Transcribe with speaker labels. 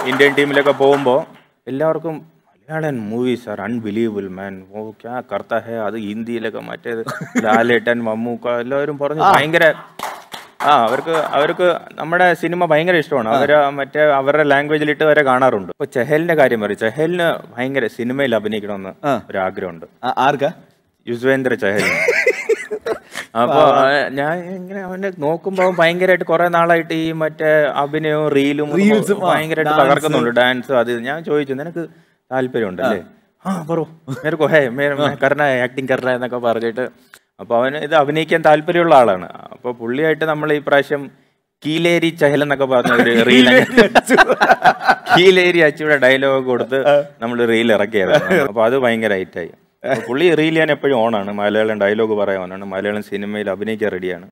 Speaker 1: Indian ടീമിലൊക്കെ പോകുമ്പോൾ എല്ലാവർക്കും മലയാളൻ movies are unbelievable man oh ക്യാ കർത്ത ഹേ അത് ഹിന്ദിയിലൊക്കെ മറ്റേത് ലാലേട്ടൻ മമ്മൂക്ക എല്ലാവരും പറഞ്ഞു ഭയങ്കര ആ അവർക്ക് അവർക്ക് നമ്മുടെ സിനിമ ഭയങ്കര ഇഷ്ടമാണ് അവര് മറ്റേ അവരുടെ ലാംഗ്വേജിലിട്ട് വരെ കാണാറുണ്ട് ഇപ്പൊ ചെഹലിന്റെ കാര്യം പറയും ചെഹലിന് ഭയങ്കര സിനിമയിൽ അഭിനയിക്കണമെന്ന് ഒരു ആഗ്രഹമുണ്ട്
Speaker 2: ആ- ആർക്കാ
Speaker 1: യുസ്വേന്ദ്ര ചഹൽ അപ്പൊ ആ, ഞാൻ ഇങ്ങനെ അവനെ നോക്കുമ്പോ അവൻ ഭയങ്കരമായിട്ട് കുറെ നാളായിട്ട് ഈ മറ്റേ അഭിനയവും റീലും
Speaker 2: Reels ഉം, ആ,
Speaker 1: ഭയങ്കരമായിട്ട്
Speaker 2: dance.
Speaker 1: തകർക്കുന്നുണ്ട് ഡാൻസ് അത് ഇത്. ഞാൻ ചോദിച്ചു നിനക്ക് താല്പര്യമുണ്ട് അല്ലേ ആ പറു മേരക്കോ ഹേ മേര കർണ ആക്ടിങ് കർണ എന്നൊക്കെ പറഞ്ഞിട്ട് അപ്പൊ അവന് ഇത് അഭിനയിക്കാൻ താല്പര്യമുള്ള ആളാണ് അപ്പൊ പുള്ളിയായിട്ട് നമ്മൾ ഈ പ്രാവശ്യം കീലേരി ചഹൽ എന്നൊക്കെ പറഞ്ഞ ഒരു റീൽ കീലേരി അച്ചിയുടെ ഡയലോഗ് കൊടുത്ത് നമ്മൾ റീൽ ഇറക്കിയതാണ് അപ്പൊ അത് ഭയങ്കര ഹൈറ്റായി അപ്പൊ പുള്ളി റീൽ ചെയ്യാൻ എപ്പോഴും ഓണാണ് മലയാളം ഡയലോഗ് പറയാനാണ് മലയാളം സിനിമയിൽ അഭിനയിക്കാൻ റെഡിയാണ്